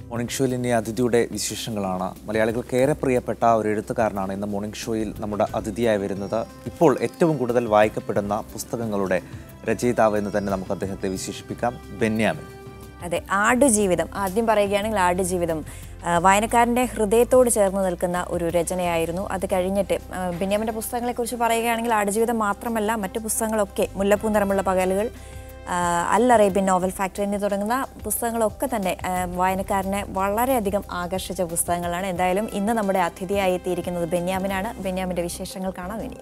morning ഷോയിൽ ഇനി അതിഥിയുടെ വിശേഷങ്ങളാണ് മലയാളികൾക്ക് ഏറെ പ്രിയപ്പെട്ട ഒരു എഴുത്തുകാരനാണ് ഇന്ന് മോർണിംഗ് ഷോയിൽ നമ്മുടെ അതിഥിയായി വരുന്നത് ഇപ്പോൾ ഏറ്റവും കൂടുതൽ വായിക്കപ്പെടുന്ന പുസ്തകങ്ങളുടെ രചയിതാവ് എന്ന് തന്നെ നമുക്ക് അദ്ദേഹത്തെ വിശേഷിപ്പിക്കാം ബെന്യാമിൻ അതെ ആടുജീവിതം ആദ്യം പറയുകയാണെങ്കിൽ ആടുജീവിതം ആ, വായനക്കാരൻ്റെ ഹൃദയത്തോട് ചേർന്ന് നിൽക്കുന്ന ഒരു രചനയായിരുന്നു അത് കഴിഞ്ഞിട്ട് ആ, ബെന്യാമിൻ്റെ പുസ്തകങ്ങളെക്കുറിച്ച് പറയുകയാണെങ്കിൽ ആടുജീവിതം മാത്രമല്ല മറ്റു പുസ്തകങ്ങളൊക്കെ മുല്ലപ്പൂ നിറമുള്ള പകലുകൾ ആ, അൽ അറേബ്യൻ നോവൽ ഫാക്ടറി എന്നീ തുടങ്ങുന്ന പുസ്തകങ്ങളൊക്കെ തന്നെ ആ, വായനക്കാരനെ വളരെയധികം ആകർഷിച്ച പുസ്തകങ്ങളാണ് എന്തായാലും ഇന്ന് നമ്മുടെ അതിഥിയായി എത്തിയിരിക്കുന്നത് ബെന്യാമിനാണ് ബെന്യാമിൻ്റെ വിശേഷങ്ങൾ കാണാം ഇനി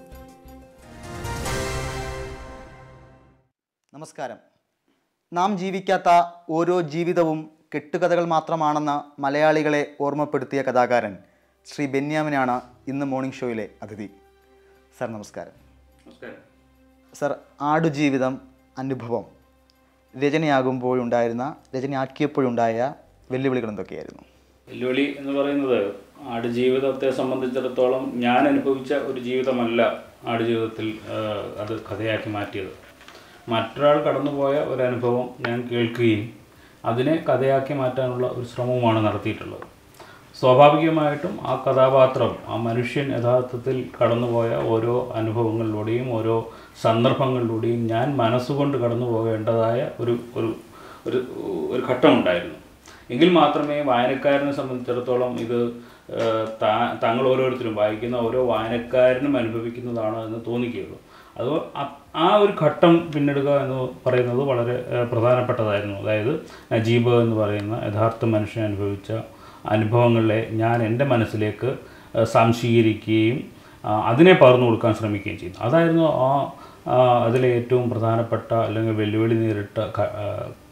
നമസ്കാരം നാം ജീവിക്കാത്ത ഓരോ ജീവിതവും കെട്ടുകഥകൾ മാത്രമാണെന്ന് മലയാളികളെ ഓർമ്മപ്പെടുത്തിയ കഥാകാരൻ ശ്രീ ബെന്യാമിനാണ് ഇന്ന് മോർണിംഗ് ഷോയിലെ അതിഥി സർ നമസ്കാരം സർ ആടുജീവിതം അനുഭവം രചനയാകുമ്പോഴുണ്ടായിരുന്ന രചനയാക്കിയപ്പോഴുണ്ടായ വെല്ലുവിളികൾ എന്തൊക്കെയായിരുന്നു വെല്ലുവിളി എന്ന് പറയുന്നത് ആടുജീവിതത്തെ സംബന്ധിച്ചിടത്തോളം ഞാൻ അനുഭവിച്ച ഒരു ജീവിതമല്ല ആടുജീവിതത്തിൽ ആ, അത് കഥയാക്കി മാറ്റിയത് മറ്റൊരാൾ കടന്നുപോയ ഒരു അനുഭവം ഞാൻ കേൾക്കുകയും അതിനെ കഥയാക്കി മാറ്റാനുള്ള ഒരു ശ്രമവുമാണ് നടത്തിയിട്ടുള്ളത് സ്വാഭാവികമായിട്ടും ആ കഥാപാത്രം ആ മനുഷ്യൻ യഥാർത്ഥത്തിൽ കടന്നുപോയ ഓരോ അനുഭവങ്ങളിലൂടെയും ഓരോ സന്ദർഭങ്ങളിലൂടെയും ഞാൻ മനസ്സുകൊണ്ട് കടന്നു പോകേണ്ടതായ ഒരു ഒരു ഒരു ഒരു ഘട്ടമുണ്ടായിരുന്നു എങ്കിൽ മാത്രമേ വായനക്കാരനെ സംബന്ധിച്ചിടത്തോളം ഇത് ഏഹ്, താ- താങ്കൾ ഓരോരുത്തരും വായിക്കുന്ന ഓരോ വായനക്കാരനും അനുഭവിക്കുന്നതാണ് എന്ന് തോന്നിക്കുകയുള്ളൂ അത് അ- ആ ഒരു ഘട്ടം പിന്നിടുക എന്ന് പറയുന്നത് വളരെ ഏഹ്, പ്രധാനപ്പെട്ടതായിരുന്നു അതായത് നജീബ് എന്ന് പറയുന്ന യഥാർത്ഥ മനുഷ്യൻ അനുഭവിച്ച അനുഭവങ്ങളെ ഞാൻ എൻ്റെ മനസ്സിലേക്ക് ഏഹ്, സംശീകരിക്കുകയും ആ, അതിനെ പകർന്നു കൊടുക്കാൻ ശ്രമിക്കുകയും ചെയ്യുന്നു അതായിരുന്നു ആ ആ, അതിലെ ഏറ്റവും പ്രധാനപ്പെട്ട അല്ലെങ്കിൽ വെല്ലുവിളി നേരിട്ട ഘ- ആ,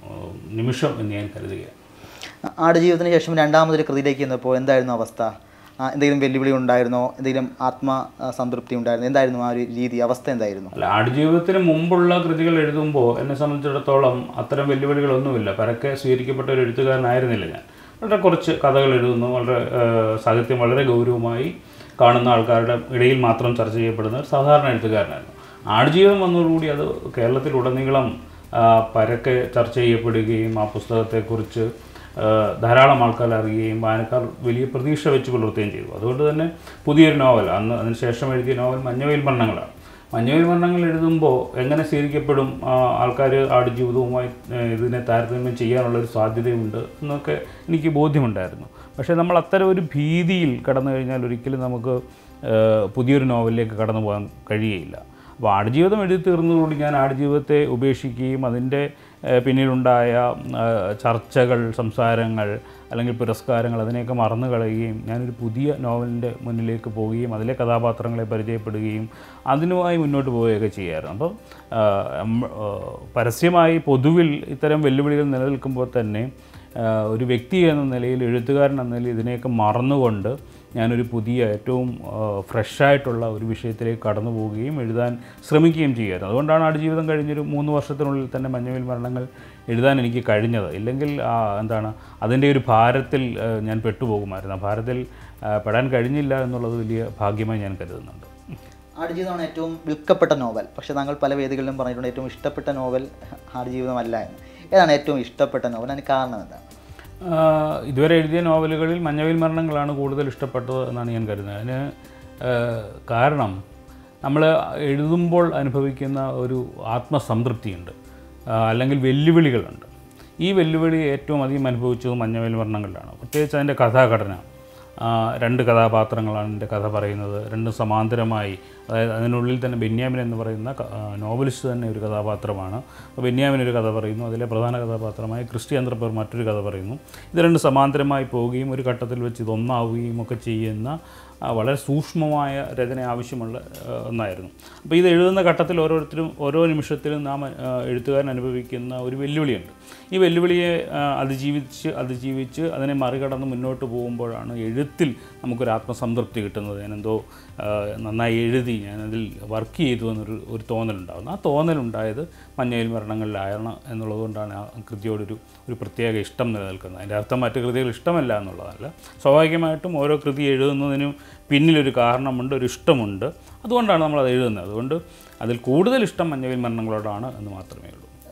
നിമിഷം എന്ന് ഞാൻ കരുതുകയാണ് ആടുജീവിതത്തിന് ശേഷം രണ്ടാമതൊരു കൃതിയിലേക്ക് ചെന്നപ്പോൾ എന്തായിരുന്നു അവസ്ഥ ആ, എന്തെങ്കിലും വെല്ലുവിളി ഉണ്ടായിരുന്നോ എന്തെങ്കിലും ആത്മ ആ, സംതൃപ്തി ഉണ്ടായിരുന്നോ എന്തായിരുന്നു ആ ഒരു രീതി അവസ്ഥ എന്തായിരുന്നു അല്ല ആടുജീവിതത്തിന് മുമ്പുള്ള കൃതികൾ എഴുതുമ്പോൾ എന്നെ സംബന്ധിച്ചിടത്തോളം അത്തരം വെല്ലുവിളികളൊന്നുമില്ല പരക്കെ സ്വീകരിക്കപ്പെട്ട ഒരു എഴുത്തുകാരനായിരുന്നില്ല ഞാൻ വളരെ കുറച്ച് കഥകൾ എഴുതുന്നു വളരെ ഏഹ്, സാഹിത്യം വളരെ ഗൗരവമായി കാണുന്ന ആൾക്കാരുടെ ഇടയിൽ മാത്രം ചർച്ച ചെയ്യപ്പെടുന്ന ഒരു സാധാരണ എഴുത്തുകാരനായിരുന്നു ആടുജീവിതം വന്നതോടുകൂടി അത് കേരളത്തിലുടനീളം ആ, പരക്കെ ചർച്ച ചെയ്യപ്പെടുകയും ആ പുസ്തകത്തെക്കുറിച്ച് ആ, ധാരാളം ആൾക്കാർ അറിയുകയും വായനക്കാർ വലിയ പ്രതീക്ഷ വെച്ച് പുലർത്തുകയും ചെയ്തു അതുകൊണ്ട് തന്നെ പുതിയൊരു നോവൽ അന്ന് അതിനുശേഷം എഴുതിയ നോവൽ മഞ്ഞവയിൽ മരണങ്ങളാണ് മഞ്ഞവയിൽ മരണങ്ങൾ എഴുതുമ്പോൾ എങ്ങനെ സ്വീകരിക്കപ്പെടും ആൾക്കാർ ആടുജീവിതവുമായി ആ, ഇതിനെ താരതമ്യം ചെയ്യാനുള്ളൊരു സാധ്യതയുണ്ട് എന്നൊക്കെ എനിക്ക് ബോധ്യമുണ്ടായിരുന്നു പക്ഷേ നമ്മൾ അത്തരം ഒരു ഭീതിയിൽ കടന്നു കഴിഞ്ഞാൽ ഒരിക്കലും നമുക്ക് ആ, പുതിയൊരു നോവലിലേക്ക് കടന്നു പോകാൻ കഴിയുകയില്ല അപ്പോൾ ആടുജീവിതം എഴുതി തീർന്നതോടുകൂടി ഞാൻ ആടുജീവിതത്തെ ഉപേക്ഷിക്കുകയും അതിൻ്റെ ഏഹ്, പിന്നിലുണ്ടായ ആ, ചർച്ചകൾ സംസാരങ്ങൾ അല്ലെങ്കിൽ പുരസ്കാരങ്ങൾ അതിനെയൊക്കെ മറന്നു കളയുകയും ഞാനൊരു പുതിയ നോവലിൻ്റെ മുന്നിലേക്ക് പോവുകയും അതിലെ കഥാപാത്രങ്ങളെ പരിചയപ്പെടുകയും അതിനുമായി മുന്നോട്ട് പോവുകയൊക്കെ ചെയ്യായിരുന്നു അപ്പം ആ, അം- ആ, പരസ്യമായി പൊതുവിൽ ഇത്തരം വെല്ലുവിളികൾ നിലനിൽക്കുമ്പോൾ തന്നെ ആ, ഒരു വ്യക്തി എന്ന നിലയിൽ എഴുത്തുകാരൻ എന്ന നിലയിൽ ഇതിനെയൊക്കെ മറന്നുകൊണ്ട് ഞാനൊരു പുതിയ ഏറ്റവും ഫ്രഷായിട്ടുള്ള ഒരു വിഷയത്തിലേക്ക് കടന്നു പോവുകയും എഴുതാൻ ശ്രമിക്കുകയും ചെയ്യുമായിരുന്നു അതുകൊണ്ടാണ് ആടുജീവിതം കഴിഞ്ഞൊരു മൂന്ന് വർഷത്തിനുള്ളിൽ തന്നെ മഞ്ഞവിൽ മരണങ്ങൾ എഴുതാൻ എനിക്ക് കഴിഞ്ഞത് ഇല്ലെങ്കിൽ ആ, എന്താണ് അതിൻ്റെ ഒരു ഭാരത്തിൽ ആ, ഞാൻ പെട്ടുപോകുമായിരുന്നു ആ ഭാരത്തിൽ ആ, പെടാൻ കഴിഞ്ഞില്ല എന്നുള്ളത് വലിയ ഭാഗ്യമായി ഞാൻ കരുതുന്നുണ്ട് ആടുജീവിതമാണ് ഏറ്റവും വിൽക്കപ്പെട്ട നോവൽ പക്ഷേ താങ്കൾ പല വേദികളിലും പറഞ്ഞിട്ടുണ്ട് ഏറ്റവും ഇഷ്ടപ്പെട്ട നോവൽ ആടുജീവിതമല്ല എന്ന് ഏതാണ് ഏറ്റവും ഇഷ്ടപ്പെട്ട നോവൽ അതിന് കാരണം എന്താണ് ആ, ഇതുവരെ എഴുതിയ നോവലുകളിൽ മഞ്ഞവിൽ മരണങ്ങളാണ് കൂടുതൽ ഇഷ്ടപ്പെട്ടത് എന്നാണ് ഞാൻ കരുതുന്നത് അതിന് ആ, കാരണം നമ്മൾ എഴുതുമ്പോൾ അനുഭവിക്കുന്ന ഒരു ആത്മസംതൃപ്തിയുണ്ട് ആ, അല്ലെങ്കിൽ വെല്ലുവിളികളുണ്ട് ഈ വെല്ലുവിളി ഏറ്റവും അധികം അനുഭവിച്ചത് മഞ്ഞവിൽ മരണങ്ങളിലാണ് പ്രത്യേകിച്ച് അതിൻ്റെ കഥാഘടന ആ, രണ്ട് കഥാപാത്രങ്ങളാണ് എൻ്റെ കഥ പറയുന്നത് രണ്ടും സമാന്തരമായി അതായത് അതിനുള്ളിൽ തന്നെ ബെന്യാമിൻ എന്ന് പറയുന്ന ക- ആ, നോവലിസ്റ്റ് തന്നെ ഒരു കഥാപാത്രമാണ് അപ്പോൾ ബെന്യാമിൻ ഒരു കഥ പറയുന്നു അതിലെ പ്രധാന കഥാപാത്രമായ ക്രിസ്റ്റി ചന്ദ്രപ്പേർ മറ്റൊരു കഥ പറയുന്നു ഇത് രണ്ട് സമാന്തരമായി പോവുകയും ഒരു ഘട്ടത്തിൽ വെച്ച് ഇതൊന്നാവുകയും ഒക്കെ ചെയ്യുന്ന ആ, വളരെ സൂക്ഷ്മമായ രചന ആവശ്യമുള്ള ആ, ഒന്നായിരുന്നു അപ്പോൾ ഇത് എഴുതുന്ന ഘട്ടത്തിൽ ഓരോരുത്തരും ഓരോ നിമിഷത്തിലും നാം ആ, എഴുത്തുകാരൻ അനുഭവിക്കുന്ന ഒരു വെല്ലുവിളിയുണ്ട് ഈ വെല്ലുവിളിയെ ആ, അതിജീവിച്ച് അതിജീവിച്ച് അതിനെ മറികടന്ന് മുന്നോട്ട് പോകുമ്പോഴാണ് എഴുത്തിൽ നമുക്കൊരു ആത്മസംതൃപ്തി കിട്ടുന്നത് ഞാനെന്തോ ആ, നന്നായി എഴുതി ഞാനതിൽ വർക്ക് ചെയ്തു എന്നൊരു ഒരു തോന്നലുണ്ടാകുന്നു ആ തോന്നലുണ്ടായത് മഞ്ഞയിൽ മരണങ്ങളിലായിരുന്നു എന്നുള്ളതുകൊണ്ടാണ് ആ കൃതിയോടൊരു ഒരു പ്രത്യേക ഇഷ്ടം നിലനിൽക്കുന്നത് അതിൻ്റെ അർത്ഥം മറ്റു കൃതികൾ ഇഷ്ടമല്ല എന്നുള്ളതല്ല സ്വാഭാവികമായിട്ടും ഓരോ കൃതി എഴുതുന്നതിനും പിന്നിലൊരു കാരണമുണ്ട് ഒരു ഇഷ്ടമുണ്ട് അതുകൊണ്ടാണ് നമ്മൾ അത് എഴുതുന്നത് അതുകൊണ്ട് അതിൽ കൂടുതൽ ഇഷ്ടം മഞ്ഞവിൽ മരണങ്ങളോടാണ് എന്ന് മാത്രമേ ഉള്ളൂ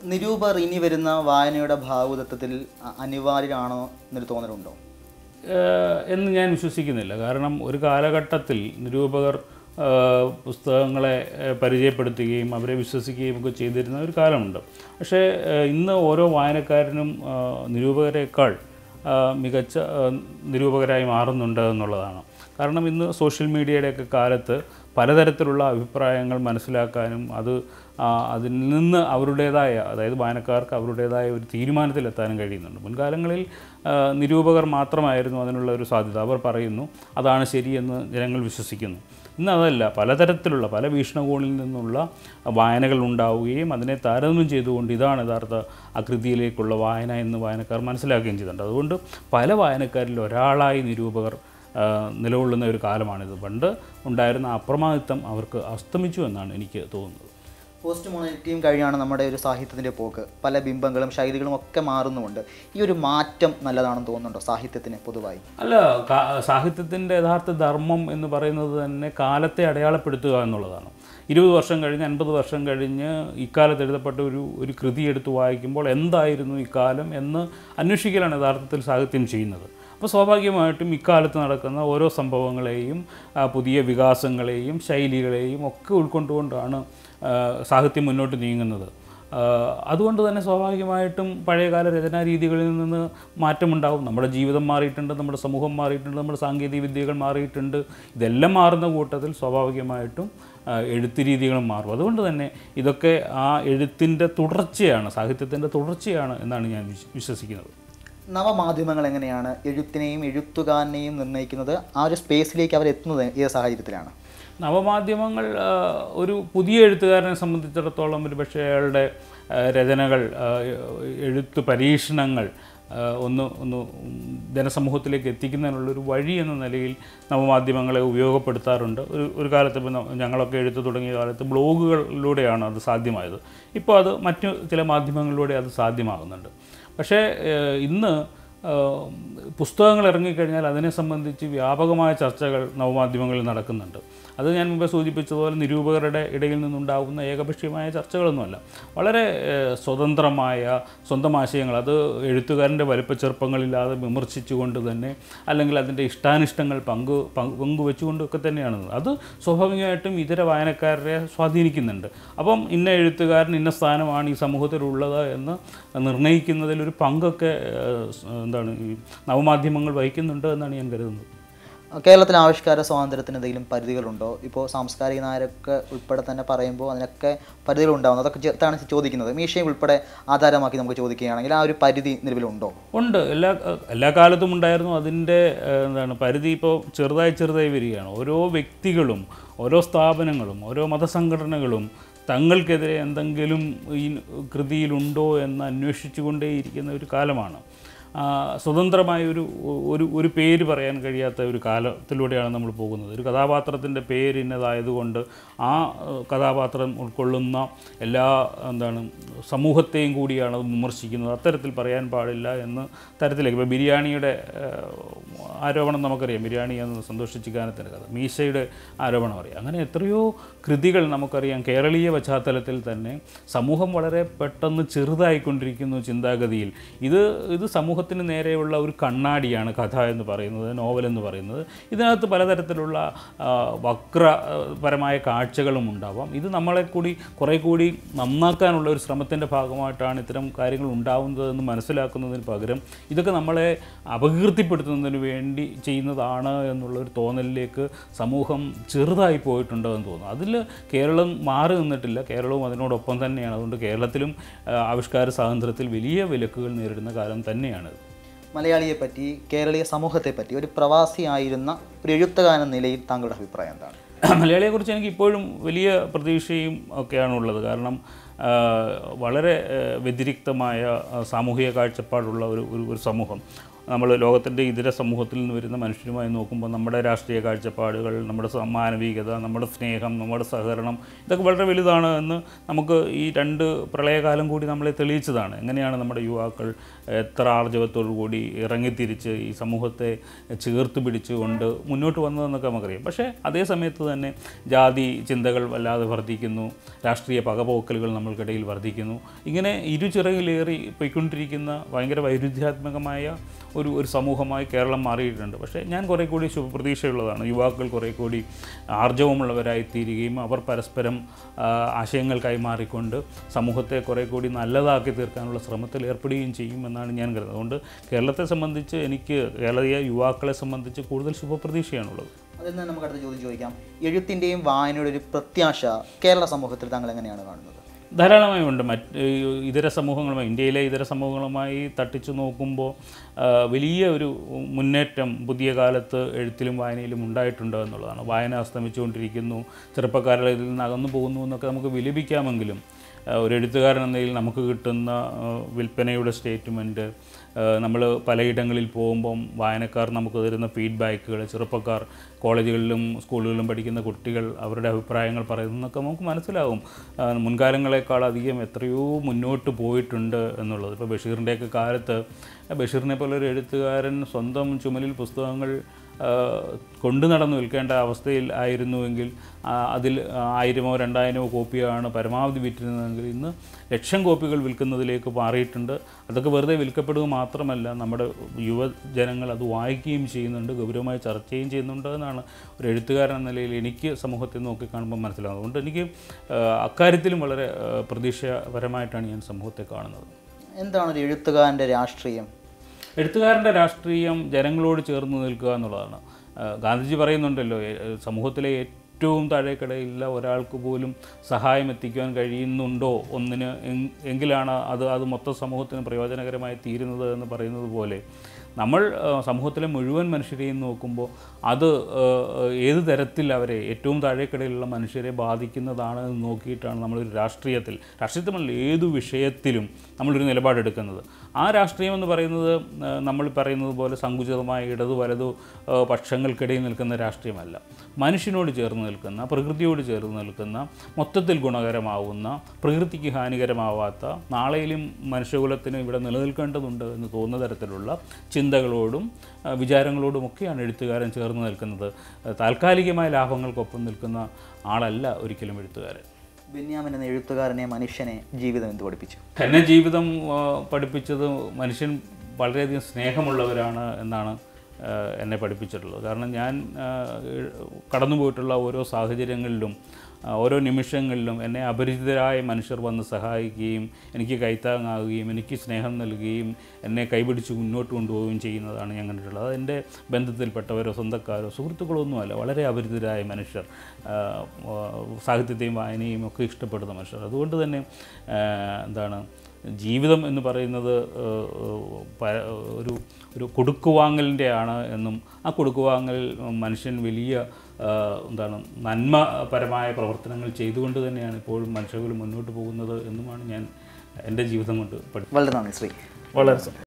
നിരൂപർ ഇനി വരുന്ന വായനയുടെ ഭാഗവതത്വത്തിൽ അ- അനിവാര്യരാണോ എന്നൊരു തോന്നലുണ്ടോ ഏഹ് എന്ന് ഞാൻ വിശ്വസിക്കുന്നില്ല കാരണം ഒരു കാലഘട്ടത്തിൽ നിരൂപകർ ഏഹ് പുസ്തകങ്ങളെ ഏഹ് പരിചയപ്പെടുത്തുകയും അവരെ വിശ്വസിക്കുകയും ഒക്കെ ചെയ്തിരുന്ന ഒരു കാലമുണ്ട് പക്ഷേ ഏഹ് ഇന്ന് ഓരോ വായനക്കാരനും ഏഹ് നിരൂപകരെക്കാൾ ഏഹ് മികച്ച ഏഹ് നിരൂപകരായി മാറുന്നുണ്ട് എന്നുള്ളതാണ് കാരണം ഇന്ന് സോഷ്യൽ മീഡിയയുടെയൊക്കെ കാലത്ത് പലതരത്തിലുള്ള അഭിപ്രായങ്ങൾ മനസ്സിലാക്കാനും അത് ആ, അതിൽ നിന്ന് അവരുടേതായ അതായത് വായനക്കാർക്ക് അവരുടേതായ ഒരു തീരുമാനത്തിലെത്താനും കഴിയുന്നുണ്ട് മുൻകാലങ്ങളിൽ ആ, നിരൂപകർ മാത്രമായിരുന്നു അതിനുള്ള ഒരു സാധ്യത അവർ പറയുന്നു അതാണ് ശരിയെന്ന് ജനങ്ങൾ വിശ്വസിക്കുന്നു ഇന്ന് അതല്ല പലതരത്തിലുള്ള പല വീക്ഷണകോണിൽ നിന്നുള്ള വായനകൾ ഉണ്ടാവുകയും അതിനെ താരതമ്യം ചെയ്തുകൊണ്ട് ഇതാണ് യഥാർത്ഥ ആ കൃതിയിലേക്കുള്ള വായന എന്ന് വായനക്കാർ മനസ്സിലാക്കുകയും ചെയ്തിട്ടുണ്ട് അതുകൊണ്ട് പല വായനക്കാരിൽ ഒരാളായി നിരൂപകർ ആ, നിലകൊള്ളുന്ന ഒരു കാലമാണിത് പണ്ട് ഉണ്ടായിരുന്ന അപ്രമാദിത്വം അവർക്ക് അസ്തമിച്ചു എന്നാണ് എനിക്ക് തോന്നുന്നത് പോസ്റ്റ് മോണിറ്റിയും കഴിഞ്ഞാണ് നമ്മുടെ ഒരു സാഹിത്യത്തിൻ്റെ പോക്ക് പല ബിംബങ്ങളും ശൈലികളും ഒക്കെ മാറുന്നുമുണ്ട് ഈ ഒരു മാറ്റം നല്ലതാണെന്ന് തോന്നുന്നുണ്ടോ സാഹിത്യത്തിന് പൊതുവായി അല്ല കാ- സാഹിത്യത്തിൻ്റെ യഥാർത്ഥ ധർമ്മം എന്ന് പറയുന്നത് തന്നെ കാലത്തെ അടയാളപ്പെടുത്തുക എന്നുള്ളതാണ് ഇരുപത് വർഷം കഴിഞ്ഞ് അൻപത് വർഷം കഴിഞ്ഞ് ഇക്കാലത്ത് എഴുതപ്പെട്ട ഒരു ഒരു കൃതി എടുത്ത് വായിക്കുമ്പോൾ എന്തായിരുന്നു ഇക്കാലം എന്ന് അന്വേഷിക്കലാണ് യഥാർത്ഥത്തിൽ സാഹിത്യം ചെയ്യുന്നത് അപ്പോൾ സ്വാഭാവികമായിട്ടും ഇക്കാലത്ത് നടക്കുന്ന ഓരോ സംഭവങ്ങളെയും ആ, പുതിയ വികാസങ്ങളെയും ശൈലികളെയും ഒക്കെ ഉൾക്കൊണ്ടുകൊണ്ടാണ് ആ, സാഹിത്യം മുന്നോട്ട് നീങ്ങുന്നത് ആ, അതുകൊണ്ട് തന്നെ സ്വാഭാവികമായിട്ടും പഴയകാല രചനാ രീതികളിൽ നിന്ന് മാറ്റമുണ്ടാവും നമ്മുടെ ജീവിതം മാറിയിട്ടുണ്ട് നമ്മുടെ സമൂഹം മാറിയിട്ടുണ്ട് നമ്മുടെ സാങ്കേതിക വിദ്യകൾ മാറിയിട്ടുണ്ട് ഇതെല്ലാം മാറുന്ന കൂട്ടത്തിൽ സ്വാഭാവികമായിട്ടും ആ, എഴുത്ത് രീതികളും മാറും അതുകൊണ്ട് തന്നെ ഇതൊക്കെ ആ എഴുത്തിൻ്റെ തുടർച്ചയാണ് സാഹിത്യത്തിൻ്റെ തുടർച്ചയാണ് എന്നാണ് ഞാൻ വിശ്വ- വിശ്വസിക്കുന്നത് നവമാധ്യമങ്ങൾ എങ്ങനെയാണ് എഴുത്തിനെയും എഴുത്തുകാരനെയും നിർണ്ണയിക്കുന്നത് ആ ഒരു സ്പേസിലേക്ക് അവർ എത്തുന്നത് ഏത് സാഹചര്യത്തിലാണ് നവമാധ്യമങ്ങൾ ആ, ഒരു പുതിയ എഴുത്തുകാരനെ സംബന്ധിച്ചിടത്തോളം ഒരു പക്ഷേ അയാളുടെ ആ, രചനകൾ ആ, എഴുത്ത് പരീക്ഷണങ്ങൾ ആ, ഒന്ന് ഒന്ന് ജനസമൂഹത്തിലേക്ക് എത്തിക്കുന്നതിനുള്ളൊരു വഴി എന്ന നിലയിൽ നവമാധ്യമങ്ങളെ ഉപയോഗപ്പെടുത്താറുണ്ട് ഒരു ഒരു കാലത്ത് ഇപ്പോൾ ന- ഞങ്ങളൊക്കെ എഴുത്ത് തുടങ്ങിയ കാലത്ത് ബ്ലോഗുകളിലൂടെയാണ് അത് സാധ്യമായത് ഇപ്പോൾ അത് മറ്റു ചില മാധ്യമങ്ങളിലൂടെ അത് സാധ്യമാകുന്നുണ്ട് പക്ഷേ ഏഹ്, ഇന്ന് ഏഹ്, പുസ്തകങ്ങൾ ഇറങ്ങിക്കഴിഞ്ഞാൽ അതിനെ സംബന്ധിച്ച് വ്യാപകമായ ചർച്ചകൾ നവമാധ്യമങ്ങളിൽ നടക്കുന്നുണ്ട് അത് ഞാൻ മുമ്പേ സൂചിപ്പിച്ചതുപോലെ നിരൂപകരുടെ ഇടയിൽ നിന്നുണ്ടാകുന്ന ഏകപക്ഷീയമായ ചർച്ചകളൊന്നുമല്ല വളരെ ഏഹ്, സ്വതന്ത്രമായ സ്വന്തം ആശയങ്ങൾ അത് എഴുത്തുകാരൻ്റെ വലിപ്പച്ചെറുപ്പങ്ങളില്ലാതെ വിമർശിച്ചുകൊണ്ട് തന്നെ അല്ലെങ്കിൽ അതിൻ്റെ ഇഷ്ടാനിഷ്ടങ്ങൾ പങ്കു പങ്ക് പങ്കുവെച്ചുകൊണ്ടൊക്കെ തന്നെയാണ് അത് സ്വാഭാവികമായിട്ടും ഇതര വായനക്കാരെ സ്വാധീനിക്കുന്നുണ്ട് അപ്പം ഇന്ന എഴുത്തുകാരൻ ഇന്ന സ്ഥാനമാണ് ഈ സമൂഹത്തിലുള്ളത് എന്ന് നിർണ്ണയിക്കുന്നതിൽ ഒരു പങ്കൊക്കെ ഏഹ്, സ് എന്താണ് ഈ നവമാധ്യമങ്ങൾ വഹിക്കുന്നുണ്ട് എന്നാണ് ഞാൻ കരുതുന്നത് കേരളത്തിലെ ആവിഷ്കാര സ്വാതന്ത്ര്യത്തിന് എന്തെങ്കിലും പരിധികളുണ്ടോ ഇപ്പോൾ സാംസ്കാരിക നായരൊക്കെ ഉൾപ്പെടെ തന്നെ പറയുമ്പോൾ അതിനൊക്കെ പരിധികളുണ്ടാവുന്നു അതൊക്കെ ചേർത്താണ് ചോദിക്കുന്നത് മീശയും ഉൾപ്പെടെ ആധാരമാക്കി നമുക്ക് ചോദിക്കുകയാണെങ്കിൽ ആ ഒരു പരിധി നിലവിലുണ്ടോ ഉണ്ട് എല്ലാ എല്ലാ കാലത്തും ഉണ്ടായിരുന്നു അതിൻ്റെ ഏഹ്, എന്താണ് പരിധി ഇപ്പോൾ ചെറുതായി ചെറുതായി വരികയാണ് ഓരോ വ്യക്തികളും ഓരോ സ്ഥാപനങ്ങളും ഓരോ മതസംഘടനകളും തങ്ങൾക്കെതിരെ എന്തെങ്കിലും ഈ കൃതിയിലുണ്ടോ എന്ന് അന്വേഷിച്ചുകൊണ്ടേയിരിക്കുന്ന ഒരു കാലമാണ് ആ, സ്വതന്ത്രമായ ഒരു ഒരു ഒരു പേര് പറയാൻ കഴിയാത്ത ഒരു കാലത്തിലൂടെയാണ് നമ്മൾ പോകുന്നത് ഒരു കഥാപാത്രത്തിൻ്റെ പേര് ഇന്നതായതുകൊണ്ട് ആ ഏഹ്, കഥാപാത്രം ഉൾക്കൊള്ളുന്ന എല്ലാ എന്താണ് സമൂഹത്തെയും കൂടിയാണ് അത് വിമർശിക്കുന്നത് അത്തരത്തിൽ പറയാൻ പാടില്ല എന്ന് തരത്തിലേക്ക് ഇപ്പോൾ ബിരിയാണിയുടെ ഏഹ്, ആരോപണം നമുക്കറിയാം ബിരിയാണി എന്ന് സന്തോഷിച്ചിക്കാനത്തിൻ്റെ കഥ മീശയുടെ ആരോപണം അറിയാം അങ്ങനെ എത്രയോ കൃതികൾ നമുക്കറിയാം കേരളീയ പശ്ചാത്തലത്തിൽ തന്നെ സമൂഹം വളരെ പെട്ടെന്ന് ചെറുതായിക്കൊണ്ടിരിക്കുന്നു ചിന്താഗതിയിൽ ഇത് ഇത് സമൂഹത്തിന് നേരെയുള്ള ഒരു കണ്ണാടിയാണ് കഥ എന്ന് പറയുന്നത് നോവൽ എന്ന് പറയുന്നത് ഇതിനകത്ത് പലതരത്തിലുള്ള ആ, വക്രപരമായ കാഴ്ചകളും ഉണ്ടാവാം ഇത് നമ്മളെ കൂടി കുറേ കൂടി നന്നാക്കാനുള്ള ഒരു ശ്രമത്തിൻ്റെ ഭാഗമായിട്ടാണ് ഇത്തരം കാര്യങ്ങൾ ഉണ്ടാവുന്നതെന്ന് മനസ്സിലാക്കുന്നതിന് പകരം ഇതൊക്കെ നമ്മളെ അപകീർത്തിപ്പെടുത്തുന്നതിന് വേണ്ടി ചെയ്യുന്നതാണ് എന്നുള്ള ഒരു തോന്നലിലേക്ക് സമൂഹം ചെറുതായി പോയിട്ടുണ്ടോ എന്ന് തോന്നുന്നു അതിൽ കേരളം മാറി നിന്നിട്ടില്ല കേരളവും അതിനോടൊപ്പം തന്നെയാണ് അതുകൊണ്ട് കേരളത്തിലും ആ, ആവിഷ്കാര സ്വാതന്ത്ര്യത്തിൽ വലിയ വിലക്കുകൾ നേരിടുന്ന കാലം തന്നെയാണിത് മലയാളിയെ പറ്റി കേരളീയ സമൂഹത്തെ പറ്റി ഒരു പ്രവാസിയായിരുന്ന ഒരു എഴുത്തുകാരൻ എന്ന നിലയിൽ താങ്കളുടെ അഭിപ്രായം എന്താണ് മലയാളിയെക്കുറിച്ച് എനിക്ക് ഇപ്പോഴും വലിയ പ്രതീക്ഷയും ഒക്കെയാണ് ഉള്ളത് കാരണം ആ, വളരെ ആ, വ്യതിരിക്തമായ ആ, സാമൂഹിക കാഴ്ചപ്പാടുള്ള ഒരു ഒരു ഒരു സമൂഹം നമ്മൾ ലോകത്തിൻ്റെ ഇതര സമൂഹത്തിൽ നിന്ന് വരുന്ന മനുഷ്യരുമായി നോക്കുമ്പോൾ നമ്മുടെ രാഷ്ട്രീയ കാഴ്ചപ്പാടുകൾ നമ്മുടെ സ- മാനവികത നമ്മുടെ സ്നേഹം നമ്മുടെ സഹകരണം ഇതൊക്കെ വളരെ വലുതാണ് എന്ന് നമുക്ക് ഈ രണ്ട് പ്രളയകാലം കൂടി നമ്മളെ തെളിയിച്ചതാണ് എങ്ങനെയാണ് നമ്മുടെ യുവാക്കൾ എത്ര ആർജവത്തോടു കൂടി ഇറങ്ങിത്തിരിച്ച് ഈ സമൂഹത്തെ ചേർത്ത് പിടിച്ചുകൊണ്ട് മുന്നോട്ട് വന്നതെന്നൊക്കെ നമുക്കറിയാം പക്ഷേ അതേ സമയത്ത് തന്നെ ജാതി ചിന്തകൾ വല്ലാതെ വർദ്ധിക്കുന്നു രാഷ്ട്രീയ പകപോക്കലുകൾ നമ്മൾക്കിടയിൽ വർദ്ധിക്കുന്നു ഇങ്ങനെ ഇരുചിറകിലേറി പോയിക്കൊണ്ടിരിക്കുന്ന ഭയങ്കര വൈരുദ്ധ്യാത്മകമായ ഒരു ഒരു സമൂഹമായി കേരളം മാറിയിട്ടുണ്ട് പക്ഷേ ഞാൻ കുറേ കൂടി ശുഭപ്രതീക്ഷയുള്ളതാണ് യുവാക്കൾ കുറേ കൂടി ആർജവമുള്ളവരായി തീരുകയും അവർ പരസ്പരം ആ, ആശയങ്ങൾ കൈമാറിക്കൊണ്ട് സമൂഹത്തെ കുറേ കൂടി നല്ലതാക്കി തീർക്കാനുള്ള ശ്രമത്തിൽ ഏർപ്പെടുകയും ചെയ്യുമെന്നാണ് ഞാൻ കരുതുന്നത് അതുകൊണ്ട് കേരളത്തെ സംബന്ധിച്ച് എനിക്ക് കേരളീയ യുവാക്കളെ സംബന്ധിച്ച് കൂടുതൽ ശുഭപ്രതീക്ഷയാണുള്ളത് അതിൽ നിന്ന് നമുക്ക് അടുത്ത ചോദ്യം ചോദിക്കാം എഴുത്തിൻ്റെയും വായനയുടെ ഒരു പ്രത്യാശ കേരള സമൂഹത്തിൽ താങ്കൾ എങ്ങനെയാണ് കാണുന്നത് ധാരാളമായി ഉണ്ട് മറ്റ് ഈ ഇതര സമൂഹങ്ങളുമായി ഇന്ത്യയിലെ ഇതര സമൂഹങ്ങളുമായി തട്ടിച്ചു നോക്കുമ്പോൾ ആ, വലിയ ഒരു മുന്നേറ്റം പുതിയ കാലത്ത് എഴുത്തിലും വായനയിലും ഉണ്ടായിട്ടുണ്ട് എന്നുള്ളതാണ് വായന അസ്തമിച്ചുകൊണ്ടിരിക്കുന്നു ചെറുപ്പക്കാരുടെ ഇതിൽ നിന്ന് അകന്നു പോകുന്നു എന്നൊക്കെ നമുക്ക് വിലപിക്കാമെങ്കിലും ആ, ഒരു എഴുത്തുകാരൻ എന്ന നിലയിൽ നമുക്ക് കിട്ടുന്ന ആ, വിൽപ്പനയുടെ സ്റ്റേറ്റ്മെൻറ്റ് നമ്മൾ പലയിടങ്ങളിൽ പോകുമ്പം വായനക്കാർ നമുക്ക് തരുന്ന ഫീഡ്ബാക്കുകൾ ചെറുപ്പക്കാർ കോളേജുകളിലും സ്കൂളുകളിലും പഠിക്കുന്ന കുട്ടികൾ അവരുടെ അഭിപ്രായങ്ങൾ പറയുന്നതൊക്കെ നമുക്ക് മനസ്സിലാവും ആ, മുൻകാലങ്ങളെക്കാൾ അധികം എത്രയോ മുന്നോട്ട് പോയിട്ടുണ്ട് എന്നുള്ളത് ഇപ്പോൾ ബഷീറിൻ്റെയൊക്കെ കാലത്ത് ബഷീറിനെ പോലെ ഒരു എഴുത്തുകാരൻ സ്വന്തം ചുമലിൽ പുസ്തകങ്ങൾ ആ, കൊണ്ടു നടന്നു വിൽക്കേണ്ട അവസ്ഥയിൽ ആയിരുന്നുവെങ്കിൽ ആ, അതിൽ ആയിരമോ രണ്ടായിരമോ കോപ്പിയാണ് പരമാവധി വിറ്റിരുന്നതെങ്കിൽ ഇന്ന് ലക്ഷം കോപ്പികൾ വിൽക്കുന്നതിലേക്ക് മാറിയിട്ടുണ്ട് അതൊക്കെ വെറുതെ വിൽക്കപ്പെടുക മാത്രമല്ല നമ്മുടെ യുവജനങ്ങൾ അത് വായിക്കുകയും ചെയ്യുന്നുണ്ട് ഗൗരവമായി ചർച്ചയും ചെയ്യുന്നുണ്ട് എന്നാണ് ഒരു എഴുത്തുകാരൻ എന്ന നിലയിൽ എനിക്ക് സമൂഹത്തെ നോക്കി കാണുമ്പോൾ മനസ്സിലാകുന്നത് അതുകൊണ്ട് എനിക്ക് ആ, അക്കാര്യത്തിലും വളരെ ആ, പ്രതീക്ഷാപരമായിട്ടാണ് ഞാൻ സമൂഹത്തെ കാണുന്നത് എന്താണ് ഒരു എഴുത്തുകാരൻ്റെ രാഷ്ട്രീയം എഴുത്തുകാരൻ്റെ രാഷ്ട്രീയം ജനങ്ങളോട് ചേർന്ന് നിൽക്കുക എന്നുള്ളതാണ് ആ, ഗാന്ധിജി പറയുന്നുണ്ടല്ലോ ഏ, സമൂഹത്തിലെ ഏറ്റവും താഴേക്കിടയിലുള്ള ഒരാൾക്ക് പോലും സഹായം എത്തിക്കുവാൻ കഴിയുന്നുണ്ടോ ഒന്നിന് എങ്- എങ്കിലാണ് അത് അത് മൊത്തം സമൂഹത്തിന് പ്രയോജനകരമായി തീരുന്നത് എന്ന് പറയുന്നത് പോലെ നമ്മൾ ആ, സമൂഹത്തിലെ മുഴുവൻ മനുഷ്യരെയും നോക്കുമ്പോൾ അത് ആ, ഏത് തരത്തിൽ അവരെ ഏറ്റവും താഴേക്കിടയിലുള്ള മനുഷ്യരെ ബാധിക്കുന്നതാണ് എന്ന് നോക്കിയിട്ടാണ് നമ്മളൊരു രാഷ്ട്രീയത്തിൽ രാഷ്ട്രീയത്തിലുള്ള ഏതു വിഷയത്തിലും നമ്മളൊരു നിലപാടെടുക്കുന്നത് ആ രാഷ്ട്രീയം എന്ന് പറയുന്നത് ആ, നമ്മൾ പറയുന്നത് പോലെ സങ്കുചിതമായ ഇടതു വലതു ആ, പക്ഷങ്ങൾക്കിടയിൽ നിൽക്കുന്ന രാഷ്ട്രീയമല്ല മനുഷ്യനോട് ചേർന്ന് നിൽക്കുന്ന പ്രകൃതിയോട് ചേർന്ന് നിൽക്കുന്ന മൊത്തത്തിൽ ഗുണകരമാവുന്ന പ്രകൃതിക്ക് ഹാനികരമാവാത്ത നാളെയിലും മനുഷ്യകുലത്തിന് ഇവിടെ നിലനിൽക്കേണ്ടതുണ്ട് എന്ന് തോന്നുന്ന തരത്തിലുള്ള ചിന്തകളോടും ആ, വിചാരങ്ങളോടുമൊക്കെയാണ് എഴുത്തുകാരൻ ചേർന്ന് നിൽക്കുന്നത് ആ, താൽക്കാലികമായ ലാഭങ്ങൾക്കൊപ്പം നിൽക്കുന്ന ആളല്ല ഒരിക്കലും എഴുത്തുകാരൻ ബെന്യാമിൻ എന്ന എഴുത്തുകാരനെ മനുഷ്യനെ ജീവിതം എന്ത് പഠിപ്പിച്ചു എന്നെ ജീവിതം ആ, പഠിപ്പിച്ചത് മനുഷ്യൻ വളരെയധികം സ്നേഹമുള്ളവരാണ് എന്നാണ് ആ, എന്നെ പഠിപ്പിച്ചിട്ടുള്ളത് കാരണം ഞാൻ ആ, കടന്നു പോയിട്ടുള്ള ഓരോ സാഹചര്യങ്ങളിലും ആ, ഓരോ നിമിഷങ്ങളിലും എന്നെ അപരിചിതരായ മനുഷ്യർ വന്ന് സഹായിക്കുകയും എനിക്ക് കൈത്താങ്ങാകുകയും എനിക്ക് സ്നേഹം നൽകുകയും എന്നെ കൈപിടിച്ച് മുന്നോട്ട് കൊണ്ടുപോവുകയും ചെയ്യുന്നതാണ് ഞാൻ കണ്ടിട്ടുള്ളത് അത് എൻ്റെ ബന്ധത്തിൽപ്പെട്ടവരോ സ്വന്തക്കാരോ സുഹൃത്തുക്കളോ ഒന്നുമല്ല വളരെ അപരിചിതരായ മനുഷ്യർ ആ, ആ, സാഹിത്യത്തെയും വായനയും ഒക്കെ ഇഷ്ടപ്പെടുന്ന മനുഷ്യർ അതുകൊണ്ട് തന്നെ ആ, എന്താണ് ജീവിതം എന്ന് പറയുന്നത് ഏഹ്, പ- ഒരു ഒരു കൊടുക്കുവാങ്ങലിൻ്റെ ആണ് എന്നും ആ കൊടുക്കുവാങ്ങൽ മനുഷ്യൻ വലിയ ഏഹ്, എന്താണ് നന്മപരമായ പ്രവർത്തനങ്ങൾ ചെയ്തുകൊണ്ട് തന്നെയാണ് ഇപ്പോഴും മനുഷ്യകുലം മുന്നോട്ട് പോകുന്നത് എന്നുമാണ് ഞാൻ എൻ്റെ ജീവിതം കൊണ്ട് പഠി വളരെ നന്ദി ശ്രീ വളരെ